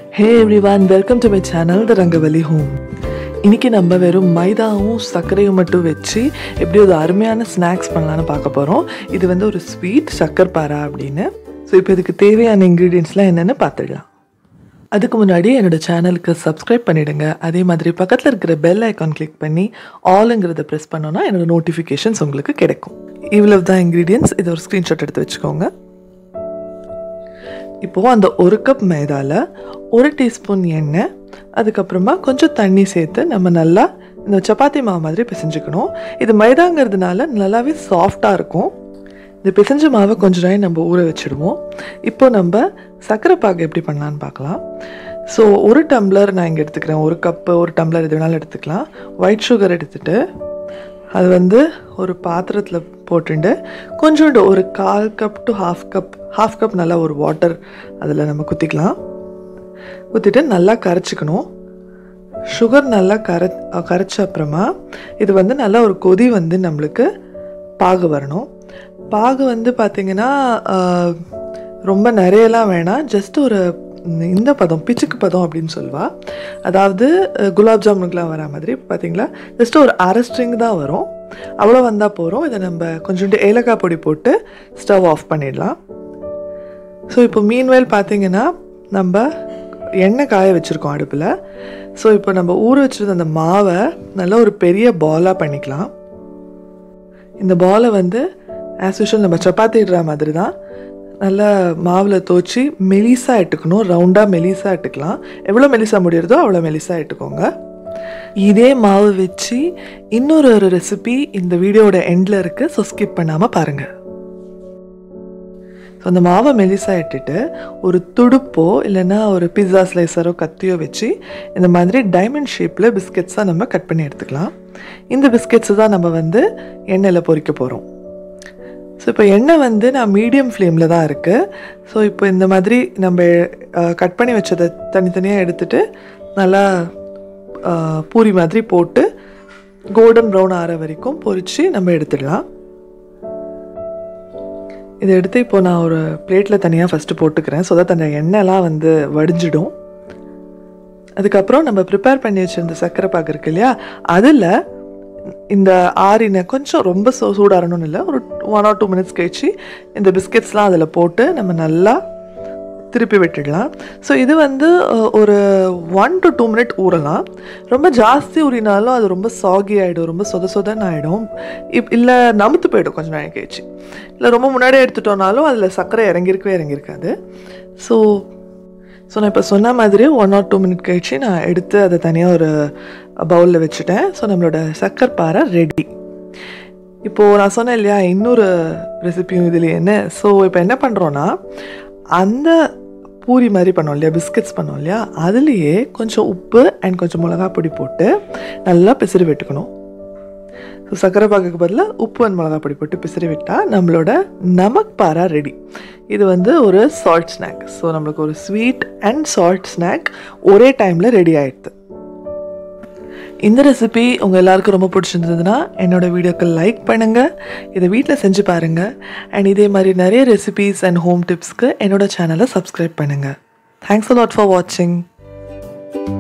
hey everyone welcome to my channel the Rangavali home இன்னைக்கு நம்ம வெறும் மைதாவும் சர்க்கரையும் மட்டும் வச்சு எப்படி ஒரு அருமையான ஸ்நாக்ஸ் பண்ணலான்னு பார்க்க போகிறோம் இது வந்து ஒரு ஸ்வீட் சக்கர் பாரா அப்படின்னு ஸோ இப்போ இதுக்கு தேவையான இன்க்ரீடியன்ஸ்லாம் என்னென்னு பார்த்துடலாம் அதுக்கு முன்னாடி என்னோட சேனலுக்கு சப்ஸ்கிரைப் பண்ணிடுங்க அதே மாதிரி பக்கத்தில் இருக்கிற பெல் ஐக்கான் கிளிக் பண்ணி ஆளுங்கிறத ப்ரெஸ் பண்ணோன்னா என்னோட நோட்டிஃபிகேஷன்ஸ் உங்களுக்கு கிடைக்கும் இவ்வளவு தான் இன்க்ரீடியன்ஸ் இதை ஒரு ஸ்க்ரீன்ஷாட் எடுத்து வச்சுக்கோங்க இப்போது அந்த ஒரு கப் மைதாவில் ஒரு டீஸ்பூன் எண்ணெய் அதுக்கப்புறமா கொஞ்சம் தண்ணி சேர்த்து நம்ம நல்லா இந்த சப்பாத்தி மாவு மாதிரி பிசைஞ்சுக்கணும் இது மைதாங்கிறதுனால நல்லாவே சாஃப்டாக இருக்கும் இந்த பிசைஞ்ச மாவை கொஞ்ச நேரம் நம்ம ஊற வச்சுடுவோம் இப்போ நம்ம சர்க்கரை பாகு எப்படி பண்ணலான்னு பார்க்கலாம் ஸோ ஒரு டம்ளர் நான் இங்கே எடுத்துக்கிறேன் ஒரு கப்பு ஒரு டம்ளர் எது வேணாலும் எடுத்துக்கலாம் ஒயிட் சுகர் எடுத்துகிட்டு அது வந்து ஒரு பாத்திரத்தில் போட்டுட்டு கொஞ்சோண்டு ஒரு கால் cup to half cup half cup நல்லா ஒரு வாட்டர் அதில் நம்ம குத்திக்கலாம் ஊற்றிட்டு நல்லா கரைச்சிக்கணும் சுகர் நல்லா கரை கரைச்ச அப்புறமா இது வந்து நல்லா ஒரு கொதி வந்து நம்மளுக்கு பாகு வரணும் பாகு வந்து பார்த்திங்கன்னா ஆஹ், ரொம்ப நிறையலாம் வேணாம் ஜஸ்ட் ஒரு இந்த பதம் பிச்சுக்கு பதம் அப்படின்னு சொல்லுவா அதாவது அஹ், குலாப் ஜாமுனுக்குலாம் வரா மாதிரி பார்த்தீங்களா ஜஸ்ட் ஒரு அரை ஸ்ட்ரிங் தான் வரும் அவ்வளோ வந்தால் போகிறோம் இதை நம்ம கொஞ்சோண்டு ஏலக்காய் பொடி போட்டு ஸ்டவ் ஆஃப் பண்ணிடலாம் ஸோ இப்போ மீன்வேல் பார்த்தீங்கன்னா நம்ம எண்ணெய் காய வச்சுருக்கோம் அடுப்பில் ஸோ இப்போ நம்ம ஊற வச்சுருந்த அந்த மாவை நல்லா ஒரு பெரிய பாலாக பண்ணிக்கலாம் இந்த பாலை வந்து ஆஸ் யூஷுவல் நம்ம சப்பாத்தி இடுற மாதிரி தான் நல்லா மாவில் தோச்சி மெலிசாக இட்டுக்கணும் ரவுண்டாக மெலிசாக இட்டுக்கலாம் எவ்வளோ மெலிசா முடியுறதோ அவ்வளோ மெலிசாக இட்டுக்கோங்க இதே மாவு வச்சு இன்னொரு ஒரு ரெசிபி இந்த வீடியோட எண்டில் இருக்குது ஸோ ஸ்கிப் பண்ணாமல் பாருங்கள் ஸோ அந்த மாவை மெலிசா இட்டுட்டு ஒரு துடுப்போ இல்லைன்னா ஒரு பிஸ்ஸா ஸ்லைசரோ கத்தியோ வச்சு இந்த மாதிரி டைமண்ட் ஷேப்பில் பிஸ்கெட்ஸாக நம்ம கட் பண்ணி எடுத்துக்கலாம் இந்த பிஸ்கெட்ஸை தான் நம்ம வந்து எண்ணெயில் பொரிக்க போகிறோம் ஸோ இப்போ எண்ணெய் வந்து நான் மீடியம் ஃப்ளேமில் தான் இருக்குது ஸோ இப்போ இந்த மாதிரி நம்ம கட் பண்ணி வச்சதை தனித்தனியாக எடுத்துட்டு நல்லா அஹ், பூரி மாதிரி போட்டு கோல்டன் ப்ரௌன் ஆற வரைக்கும் பொரித்து நம்ம எடுத்துடலாம் இதை எடுத்து இப்போ நான் ஒரு பிளேட்டில் தனியாக ஃபஸ்ட்டு போட்டுக்கிறேன் ஸோ தட் அந்த எண்ணெய்லாம் வந்து வடிஞ்சிடும் அதுக்கப்புறம் நம்ம ப்ரிப்பேர் பண்ணி வச்சிருந்த சர்க்கரை பாக்கு இருக்கு இல்லையா அதில் இந்த ஆறின கொஞ்சம் ரொம்ப சூ சூடாறணும்னு இல்லை ஒரு ஒன் ஆர் டூ மினிட்ஸ் கழிச்சு இந்த பிஸ்கெட்ஸ்லாம் அதில் போட்டு நம்ம நல்லா திருப்பி விட்டுடலாம் ஸோ இது வந்து அஹ், ஒரு ஒன் டு டூ மினிட் ஊறலாம் ரொம்ப ஜாஸ்தி ஊறினாலும் அது ரொம்ப சாகி ஆகிடும் ரொம்ப சொத சொதன்னு ஆகிடும் இப் இல்லை நமுத்து போயிடும் கொஞ்சம் நாள் கழிச்சு இல்லை ரொம்ப முன்னாடியே எடுத்துட்டோம்னாலும் அதில் சர்க்கரை இறங்கியிருக்கவே இறங்கியிருக்காது ஸோ ஸோ நான் இப்போ சொன்ன மாதிரி ஒன் ஆர் டூ மினிட் கழிச்சு நான் எடுத்து அதை தனியாக ஒரு பவுலில் வச்சுட்டேன் ஸோ நம்மளோட சக்கர் பாறை ரெடி இப்போது நான் சொன்னேன் இல்லையா இன்னொரு ரெசிபியும் இதில் என்ன ஸோ இப்போ என்ன பண்ணுறோன்னா அந்த பூரி மாதிரி பண்ணோம் இல்லையா பிஸ்கட்ஸ் பண்ணோம் இல்லையா அதுலேயே கொஞ்சம் உப்பு அண்ட் கொஞ்சம் மிளகா பொடி போட்டு நல்லா பிசிறி விட்டுக்கணும் ஸோ சர்க்கரை பாகுக்கு பதிலாக உப்பு அண்ட் மிளகா பொடி போட்டு பிசிறி விட்டால் நம்மளோட நமக் பாரா ரெடி இது வந்து ஒரு சால்ட் ஸ்நாக் ஸோ நம்மளுக்கு ஒரு ஸ்வீட் அண்ட் சால்ட் ஸ்நாக் ஒரே டைமில் ரெடி ஆயிடுது இந்த ரெசிபி உங்கள் எல்லாருக்கும் ரொம்ப பிடிச்சிருந்ததுன்னா என்னோட வீடியோக்கு லைக் பண்ணுங்கள் இதை வீட்டில் செஞ்சு பாருங்கள் அண்ட் இதே மாதிரி நிறைய ரெசிபீஸ் அண்ட் ஹோம் டிப்ஸ்க்கு என்னோட சேனலை சப்ஸ்கிரைப் பண்ணுங்கள் தேங்க்ஸ் லாட் ஃபார் வாட்சிங்